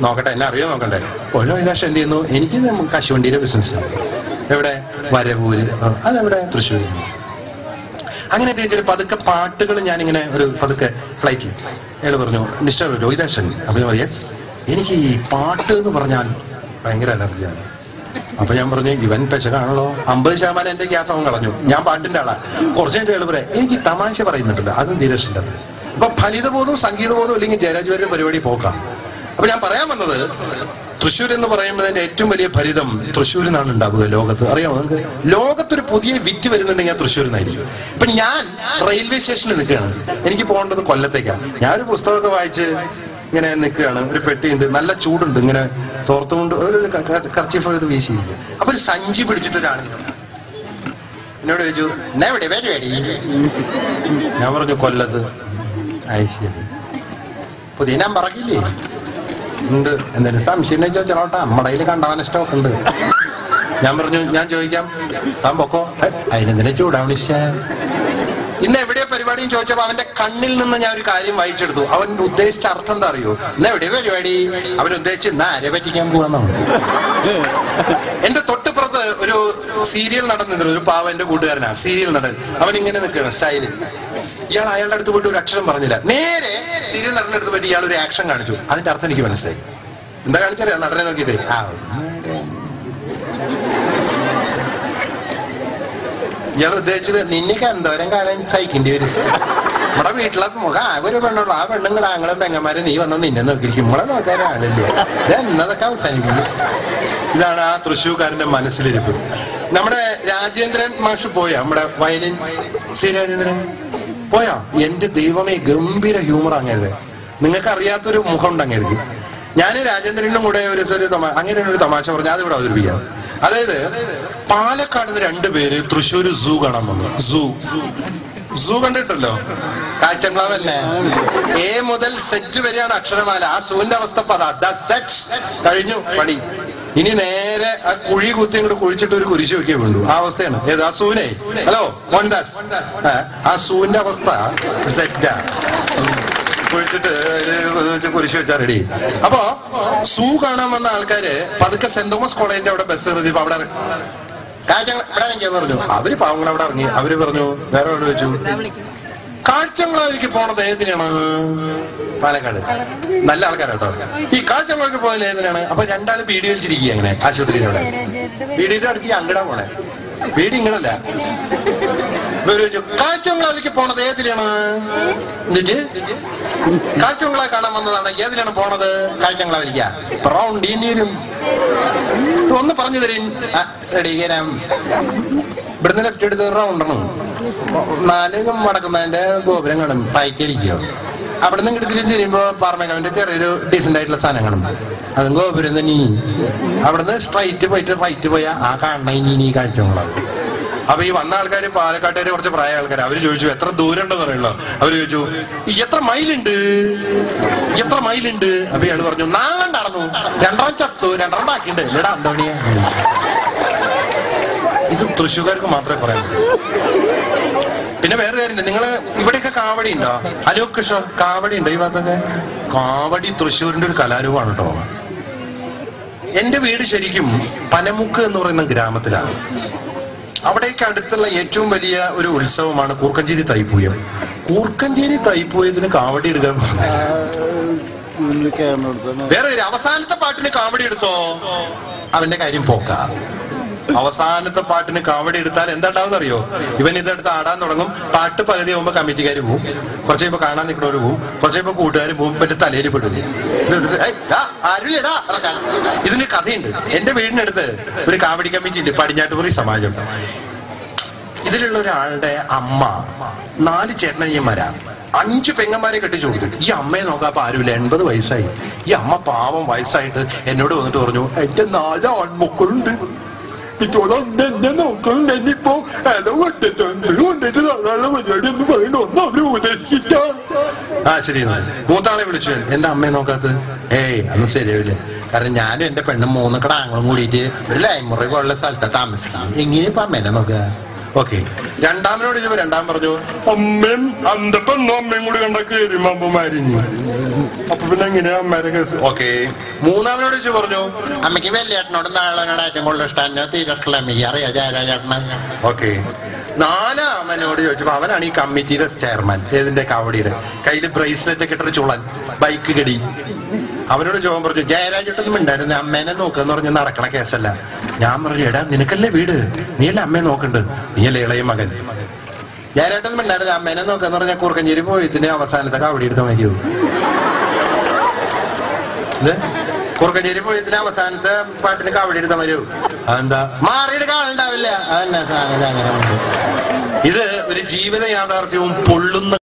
നോക്കട്ടെ എന്നെ അറിയോ നോക്കണ്ടേ ഓരോ ലക്ഷം എന്ത് ചെയ്യുന്നു എനിക്ക് കശുവണ്ടിയുടെ ബിസിനസ് എവിടെ വരവൂര് ആ, അതെവിടെ തൃശ്ശൂർ അങ്ങനെ എന്ത് ചെയ്തിട്ട് പതുക്കെ പാട്ടുകൾ ഞാനിങ്ങനെ ഒരു പതുക്കെ ഫ്ലൈറ്റിൽ അയാൾ പറഞ്ഞു മിസ്റ്റർ രോഹിതാക്ഷൻ അപ്പൊ ഞാൻ പറയാ എനിക്ക് ഈ പാട്ട് എന്ന് പറഞ്ഞാൽ ഭയങ്കര അലർജിയാണ് അപ്പൊ ഞാൻ പറഞ്ഞു ഇവൻ പെശകാണല്ലോ അമ്പത് ശതമാനം എന്റെ ഗ്യാസ് അവൻ കളഞ്ഞു ഞാൻ പാട്ടിന്റെ ആളാ കുറച്ച് കഴിഞ്ഞിട്ട് അയാൾ പറയാം എനിക്ക് തമാശ പറയുന്നുണ്ടല്ലോ അതും തീരെ ഇഷ്ടമില്ല അപ്പൊ ഫലിതബോധവും സംഗീതബോധവും ഇല്ലെങ്കിൽ ജയരാജ് പരിപാടി പോക്കാം അപ്പൊ ഞാൻ പറയാൻ വന്നത് തൃശ്ശൂർ എന്ന് പറയുമ്പോൾ അതിന്റെ ഏറ്റവും വലിയ ഫലിതം തൃശ്ശൂരിൽ നിന്നാണ് ഉണ്ടാവുക ലോകത്ത് അറിയാമോ നിങ്ങൾക്ക് ലോകത്തൊരു പുതിയ വിറ്റ് വരുന്നുണ്ടെങ്കിൽ തൃശ്ശൂരിൽ നിന്നായിരിക്കും ഇപ്പൊ ഞാൻ റെയിൽവേ സ്റ്റേഷനിൽ നിൽക്കുകയാണ് എനിക്ക് പോകേണ്ടത് കൊല്ലത്തേക്കാണ് ഞാനൊരു പുസ്തകമൊക്കെ വായിച്ച് ഇങ്ങനെ നിൽക്കുകയാണ് ഒരു പെട്ടിയുണ്ട് നല്ല ചൂടുണ്ട് ഇങ്ങനെ തോർത്തുകൊണ്ട് ഒരു കർച്ചീഫ് എടുത്ത് വീശിയിരിക്കുക അപ്പൊ ഒരു സഞ്ചി പിടിച്ചിട്ട് ഒരാൾ എന്നോട് ചോദിച്ചു എന്നാ എവിടെ പരിപാടി ഞാൻ പറഞ്ഞു കൊല്ലത്ത് അത് ശരി പുതിയ നമ്പർ ഇല്ലേ ഉണ്ട് എന്തെങ്കിലും സംശയം ഉണ്ടെങ്കിൽ ചോദിച്ചോട്ടെ നമ്മുടെ കയ്യിൽ കണ്ടവൻ ഇഷ്ടമൊക്കെ ഉണ്ട് ഞാൻ പറഞ്ഞു ഞാൻ ചോദിക്കാം താൻ പൊക്കോ "ഏ, അതിനെന്തിനാ ചൂടാവണ ഇന്ന് എവിടെയാ പരിപാടിയും ചോദിച്ചപ്പോ അവന്റെ കണ്ണിൽ നിന്ന് ഞാൻ ഒരു കാര്യം വായിച്ചെടുത്തു അവൻ ഉദ്ദേശിച്ച അർത്ഥം എന്താ അറിയോ ഇന്ന് എവിടെയാ പരിപാടി അവൻ ഉദ്ദേശിച്ച് ഇന്ന് ആരെ പറ്റിക്കാൻ പോവാന്നാണ് എന്റെ തൊട്ടുപുറത്ത് ഒരു സീരിയൽ നടന്നിട്ടുണ്ട് ഒരു പാവ എന്റെ കൂട്ടുകാരനാ സീരിയൽ നടൻ അവൻ ഇങ്ങനെ നിൽക്കുകയാണ് സ്റ്റൈലിൽ ഇയാൾ അയാളുടെ അടുത്ത് പോയിട്ട് ഒരു അക്ഷരം പറഞ്ഞില്ല നേരെ സീരിയൽ നടന്റെ അടുത്ത് പോയിട്ട് ഇയാൾ ഒരു ആക്ഷൻ കാണിച്ചു അതിന്റെ അർത്ഥം എനിക്ക് മനസ്സിലായി എന്താ കാണിച്ചറിയാം നടനെ നോക്കിയിട്ട് ആ ഇയാൾ ഉദ്ദേശിച്ചത് നിന്നൊക്കെ എന്തോരം കാലം സഹിക്കേണ്ടി വരും നമ്മുടെ വീട്ടിലെ മുഖം ആകെ ഒരു പെണ്ണുള്ളൂ ആ പെണ്ണുങ്ങൾ ആങ്ങളും പെങ്ങന്മാരും നീ വന്ന നിന്നെ നോക്കിയിരിക്കും നമ്മളെ നോക്കാൻ ആളില്ല ഇത് എന്നതൊക്കെ അവസാനിക്കുന്നു ഇതാണ് ആ തൃശ്ശൂർക്കാരന്റെ മനസ്സിലിരിപ്പ് നമ്മുടെ രാജേന്ദ്രൻ മാഷ് പോയാ നമ്മുടെ വയലിൻ ശ്രീ രാജേന്ദ്രൻ പോയാ എന്റെ ദൈവമേ ഗംഭീര ഹ്യൂമർ അങ്ങനെ നിങ്ങൾക്ക് അറിയാത്തൊരു മുഖം ഉണ്ട് അങ്ങനെ ഞാൻ രാജേന്ദ്രനും കൂടെ ഒരു ദിവസം ഒരു തമാ- അങ്ങനെ ഒരു തമാശ പറഞ്ഞു അതിവിടെ അവതരിപ്പിക്കാം അതായത് പാലക്കാട് നിന്ന് രണ്ടുപേര് തൃശ്ശൂർ സൂ കാണാൻ വന്നു സൂ സൂ കണ്ടിട്ടല്ലോ കാഴ്ചങ്ങളാവല്ലേ എ മുതൽ സെറ്റ് വരെയാണ് അക്ഷരമാല ആ സൂവിന്റെ അവസ്ഥ പറ ദ സെറ്റ് കഴിഞ്ഞു പണി ഇനി നേരെ ആ കുഴി കുത്തി ഇങ്ങോട്ട് കുഴിച്ചിട്ട് ഒരു കുരിശ് വെക്കേ വേണ്ടു ആ അവസ്ഥയാണ് ഏത് ആ സൂനെ ഹലോ മോഹൻദാസ് ആ, ആ സൂവിന്റെ അവസ്ഥ സെറ്റാ കുഴിച്ചിട്ട് ഒരു കുരിശ് വെച്ചാൽ റെഡി അപ്പോ സൂ കാണാൻ വന്ന ആൾക്കാര് പതുക്കെ സെന്റ് തോമസ് കോളേജിന്റെ അവിടെ ബസ് എറിഞ്ഞപ്പോ അവിടെ ഇറങ്ങി. കാഴ്ചങ്ങൾ ഇവിടെ ഇറങ്ങിയെന്ന് പറഞ്ഞു അവര് പാവങ്ങൾ അവിടെ ഇറങ്ങി അവര് പറഞ്ഞു വേറെ എവിടെ വെച്ചു കാഴ്ചങ്ങളാവിലേക്ക് പോണത് ഏതിനാണ് പാലക്കാട് നല്ല ആൾക്കാരാട്ടോ ഈ കാഴ്ചകളൊക്കെ പോയത് ഏതിനാണ് അപ്പൊ രണ്ടാളും ബീഡി വലിച്ചിരിക്കുക അങ്ങനെ ആശുപത്രിയുടെ അവിടെ ബീഡിയുടെ അടുത്ത് അങ്ങടാ പോണേ ബീഡി ഇങ്ങടല്ല ഇവര് ചോദിച്ചു കാഴ്ചകളാവിലേക്ക് പോണത് ഏതിലാണ് എന്നിട്ട് കാഴ്ചകളെ കാണാൻ വന്നതാണ് ഏതിലാണ് പോണത് കാഴ്ചകളാവിരിക്ക റൗണ്ട് ഇനിയും ഒന്ന് പറഞ്ഞു തരും റെഡി കയറാം ഇവിടുന്ന് ലെഫ്റ്റ് എടുത്ത് റൗണ്ടാണ് നാല് മടക്കുന്നതിന്റെ ഗോപുരം കാണും പൈക്കരിക്കോ അവിടെ നിന്ന് ഇങ്ങോട്ട് തിരിച്ച് തിരിയുമ്പോ പാർമേക്കാവിന്റെ ചെറിയൊരു ഡീസന്റ് ആയിട്ടുള്ള സാധനം കാണും അതും ഗോപുരം തന്നെ ഇനി അവിടുന്ന് സ്ട്രൈറ്റ് പോയിട്ട് റൈറ്റ് പോയാൽ ആ കാണണ ഇനി ഇനി കാഴ്ചകളാവും അപ്പൊ ഈ വന്ന ആൾക്കാര് പാലക്കാട്ടുകാര് കുറച്ച് പ്രായ ആൾക്കാർ അവര് ചോദിച്ചു എത്ര ദൂരം ഉണ്ടെന്ന് പറയുള്ളൂ അവര് ചോദിച്ചു "ഈ എത്ര മൈലുണ്ട് എത്ര മൈലുണ്ട് അപ്പൊ ഇയാള് പറഞ്ഞു നാലെണ്ണം നടന്നു രണ്ടെണ്ണം ചത്തു രണ്ടെണ്ണം ബാക്കിയുണ്ട് ഇല്ലടാ അന്തോണിയ ഇത് തൃശ്ശൂർക്കാർക്ക് മാത്രമേ പറയാൻ പറ്റൂ. പിന്നെ വേറെ കാര്യമുണ്ട് നിങ്ങള് ഇവിടെയൊക്കെ കാവടി ഉണ്ടോ അനൂപ് കൃഷ്ണ കാവടി ഉണ്ടോ ഈ ഭാഗത്തൊക്കെ കാവടി തൃശ്ശൂരിന്റെ ഒരു കലാരൂപമാണ് കേട്ടോ എന്റെ വീട് ശരിക്കും പനമുക്ക് എന്ന് പറയുന്ന ഗ്രാമത്തിലാണ് അവിടേക്ക് അടുത്തുള്ള ഏറ്റവും വലിയ ഒരു ഉത്സവമാണ് കൂർക്കഞ്ചേരി തൈപ്പൂയം കൂർക്കഞ്ചേരി തൈപ്പൂയത്തിന് കാവടി എടുക്കാൻ പറഞ്ഞത് വേറെ ഒരു അവസാനത്തെ പാട്ടിന് കാവടി എടുത്തോ അവന്റെ കാര്യം പോക്ക അവസാനത്തെ പാട്ടിന് കാവടി എടുത്താൽ എന്താ ഉണ്ടാവും അറിയോ ഇവൻ ഇതെടുത്ത് ആടാൻ തുടങ്ങും പാട്ട് പകുതി ആകുമ്പോ കമ്മിറ്റിക്കാർ പോവും കുറച്ച് കഴിയുമ്പോ കാണാൻ നിൽക്കുന്നവർ പോവും കുറച്ച് കഴിയുമ്പോ കൂട്ടുകാർ പോവും പിന്നെ തലയിൽ പെടും ഇത് എടുത്തിട്ട്, "ഏയ്, ഡാ, ആരുമില്ലേടാ?" ഇളക്കാൻ. ഇതിന് കഥയുണ്ട് എന്റെ വീടിനടുത്ത് ഒരു കാവടി കമ്മിറ്റി ഉണ്ട് പടിഞ്ഞാട്ടുപുറി സമാജം ഇതിലുള്ള ഒരാളുടെ അമ്മ നാല് ചേട്ടനയ്യന്മാരാ അഞ്ചു പെങ്ങന്മാരെ കെട്ടിച്ചു കൊടുത്തു ഈ അമ്മയെ നോക്കാപ്പോ ആരുമില്ല എൺപത് വയസ്സായി ഈ അമ്മ പാവം വയസ്സായിട്ട് എന്നോട് വന്നിട്ട് പറഞ്ഞു എന്റെ നാല് ആൺമക്കളുണ്ട് ഇതോളം എന്നെ നോക്കണം എന്നിപ്പോ എന്നെ കൊണ്ടിട്ടുണ്ട് കൊണ്ടിട്ട് തള്ളാനുള്ള പരിപാടി എന്ന് പറയുന്നു ഒന്നും അവര് ഉപദേശിച്ചില്ല ആ ശരി എന്നാ. മൂത്താളെ വിളിച്ചു എന്റെ അമ്മയെ നോക്കാത്തത് ഏയ് അന്ന് ശരിയാവില്ല കാരണം ഞാനും എന്റെ പെണ്ണും മൂന്ന് കടാങ്ങളും കൂടിയിട്ട് ഒരു ലൈമുറി പോലുള്ള സ്ഥലത്താ താമസിക്കാം എങ്ങനെ ഇപ്പൊ അമ്മേനെ നോക്കുക ഓക്കെ രണ്ടാമനോട് ചോദിച്ചപ്പോ രണ്ടാം പറഞ്ഞു അമ്മയും അന്റെ പെണ്ണും അമ്മയും കൂടി കണ്ട കേറിമാമ്പോ മാരിഞ്ഞു അപ്പൊ പിന്നെ എങ്ങനെയാ അമ്മേരെ കേസ് ഓക്കെ മൂന്നാമനോട് ചോദിച്ചു പറഞ്ഞു അമ്മയ്ക്ക് വെള്ളിയേട്ടനോട് നാളനോട് ഏറ്റവും കൂടുതൽ ഇഷ്ടം എന്നെ തീരെ ഇഷ്ടമുള്ള അമ്മയ്ക്ക് അറിയാം ജയരാജേട്ടനെ ഓക്കെ നാലാമനോട് ചോദിച്ചപ്പോ അവനാണ് ഈ കമ്മിറ്റിയുടെ ചെയർമാൻ ഏതിന്റെ കവടിയുടെ കയ്യില് ബ്രേസ്ലെറ്റ് ഒക്കെ ഇട്ടൊരു ചുളൻ ബൈക്ക് കടി അവനോട് ചോദ്യം പറഞ്ഞു ജയരാജേട്ടനും ഉണ്ടായിരുന്നു അമ്മേനെ നോക്കെന്ന് പറഞ്ഞ് നടക്കണ കേസല്ല ഞാൻ പറഞ്ഞു എടാ നിനക്കല്ലേ വീട് നീയല്ലേ അമ്മയെ നോക്കണ്ട് നീയല്ലേ ഇളയ മകൻ ജയരാട്ടൻ ഉണ്ടായിരുന്നു അമ്മേനെ നോക്കാന്ന് പറഞ്ഞാൽ കുറുക്കഞ്ചേരി പോയതിന്റെ അവസാനത്തെ കവടി എടുത്ത മതിയോ ഇത് കുറുക്കഞ്ചേരി പോയതിന് അവസാനത്തെ പാട്ടിന് കവടി എടുത്ത മതിയോ അതെന്താ മാറിയെടുക്കാൻ ആളുണ്ടാവില്ല അതന്നെ സാധനം അങ്ങനെ ഉണ്ട്. ഇത് ഒരു ജീവിത യാഥാർത്ഥ്യവും പൊള്ളുന്ന